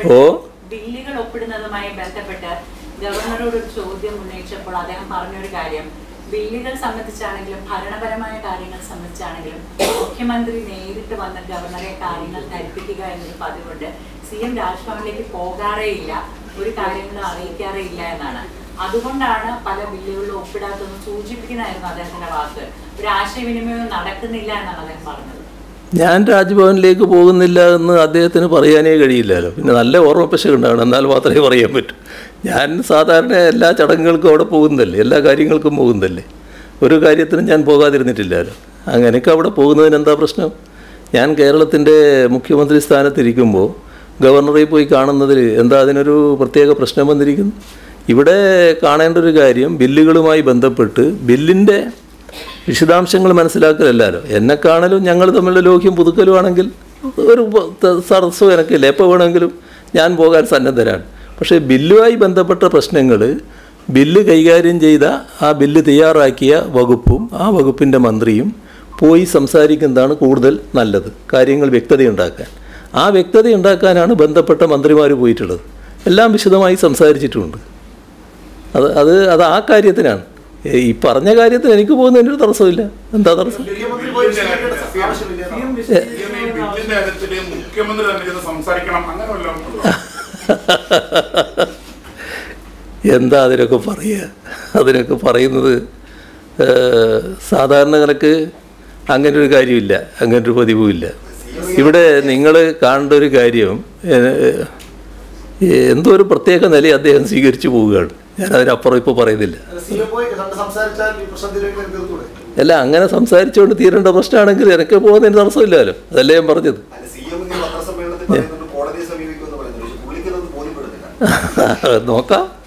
ഓ ബില്ലുകൾ ഒപ്പിടുന്നതുമായി ബന്ധപ്പെട്ട് ഗവർണറോട് ഒരു ചോദ്യം ഉന്നയിച്ചപ്പോൾ അദ്ദേഹം പറഞ്ഞൊരു കാര്യം ബില്ലുകൾ സംബന്ധിച്ചാണെങ്കിലും ഭരണപരമായ കാര്യങ്ങൾ സംബന്ധിച്ചാണെങ്കിലും മുഖ്യമന്ത്രി നേരിട്ട് വന്ന് ഗവർണറെ കാര്യങ്ങൾ ധരിപ്പിക്കുക എന്നൊരു പതിവുണ്ട് സി എം രാജ്ഭവനിലേക്ക് പോകാറേ ഇല്ല ഒരു കാര്യങ്ങളും അറിയിക്കാറേ ഇല്ല എന്നാണ് അതുകൊണ്ടാണ് പല ബില്ലുകളിലും ഒപ്പിടാത്തതെന്ന് സൂചിപ്പിക്കുന്നതായിരുന്നു അദ്ദേഹത്തിന്റെ വാക്ക് ഒരു ആശയവിനിമയം നടക്കുന്നില്ല എന്നാണ് അദ്ദേഹം പറഞ്ഞത് ഞാൻ രാജ്ഭവനിലേക്ക് പോകുന്നില്ല എന്ന് അദ്ദേഹത്തിന് പറയാനേ കഴിയില്ലല്ലോ പിന്നെ നല്ല ഓർമ്മപ്പശ ഉണ്ടാവണം എന്നാൽ മാത്രമേ പറയാൻ പറ്റൂ ഞാൻ സാധാരണ എല്ലാ ചടങ്ങുകൾക്കും അവിടെ പോകുന്നതല്ലേ എല്ലാ കാര്യങ്ങൾക്കും പോകുന്നതല്ലേ ഒരു കാര്യത്തിനും ഞാൻ പോകാതിരുന്നിട്ടില്ലല്ലോ അങ്ങനെയൊക്കെ അവിടെ പോകുന്നതിന് എന്താ പ്രശ്നം ഞാൻ കേരളത്തിൻ്റെ മുഖ്യമന്ത്രി സ്ഥാനത്തിരിക്കുമ്പോൾ ഗവർണറെ പോയി കാണുന്നതിൽ എന്താ അതിനൊരു പ്രത്യേക പ്രശ്നം വന്നിരിക്കുന്നു ഇവിടെ കാണേണ്ട ഒരു കാര്യം ബില്ലുകളുമായി ബന്ധപ്പെട്ട് ബില്ലിൻ്റെ വിശദാംശങ്ങൾ മനസ്സിലാക്കലല്ലോ എന്നെ കാണലും ഞങ്ങൾ തമ്മിലുള്ള ലോഹ്യം പുതുക്കലുമാണെങ്കിൽ ഒരു ഉപ- ത- സരസ്സും എനക്കില്ല എപ്പോൾ വേണമെങ്കിലും ഞാൻ പോകാൻ സന്നദ്ധരാണ് പക്ഷേ ബില്ലുമായി ബന്ധപ്പെട്ട പ്രശ്നങ്ങൾ ബില്ല് കൈകാര്യം ചെയ്ത ആ ബില്ല് തയ്യാറാക്കിയ വകുപ്പും ആ വകുപ്പിൻ്റെ മന്ത്രിയും പോയി സംസാരിക്കുന്നതാണ് കൂടുതൽ നല്ലത് കാര്യങ്ങൾ വ്യക്തതയുണ്ടാക്കാൻ ആ വ്യക്തതയുണ്ടാക്കാനാണ് ബന്ധപ്പെട്ട മന്ത്രിമാർ പോയിട്ടുള്ളത് എല്ലാം വിശദമായി സംസാരിച്ചിട്ടുമുണ്ട് അത് അത് അത് ആ കാര്യത്തിനാണ് ഏ, ഈ പറഞ്ഞ കാര്യത്തിന് എനിക്ക് പോകുന്നതിന് ഒരു തടസ്സമില്ല എന്താ തടസ്സം മുഖ്യമന്ത്രി പോയി വിശദീകരിക്കേണ്ട ആവശ്യമില്ല ഈ ബില്ലിന്റെ കാര്യത്തില് മുഖ്യമന്ത്രി തന്നെ ഇരുന്ന് സംസാരിക്കണം അങ്ങനെ വല്ലതും ഉണ്ടോ? എന്താ അതിനൊക്കെ പറയുക അതിനൊക്കെ പറയുന്നത് ഏ, സാധാരണ കണക്ക് അങ്ങനെ ഒരു കാര്യമില്ല അങ്ങനെ ഒരു പതിവുമില്ല ഇവിടെ നിങ്ങൾ കാണേണ്ട ഒരു കാര്യം ഏ, എന്തോ ഒരു പ്രത്യേക നില അദ്ദേഹം സ്വീകരിച്ചു പോവുകയാണ് ഞാൻ അതിനപ്പുറം ഇപ്പോൾ പറയുന്നില്ല സി എം പോയി കണ്ട് സംസാരിച്ചാൽ ഈ പ്രശ്നത്തിലേക്ക് തീർത്തൂടെ അല്ല അങ്ങനെ സംസാരിച്ചുകൊണ്ട് തീരേണ്ട പ്രശ്നമാണെങ്കിൽ എനിക്ക് പോകുന്നതിന് തടസ്സമില്ലല്ലോ അതല്ലേ ഞാൻ പറഞ്ഞത് അല്ല സി എം ഇങ്ങനെ പത്രസമ്മേളനത്തിൽ പറയുന്നുണ്ട് കോടതിയെ സമീപിക്കുമെന്ന് പറയുന്നുണ്ട് പക്ഷെ പുള്ളിക്കതൊന്നും ബോധ്യപ്പെടുന്നില്ല നോക്കാം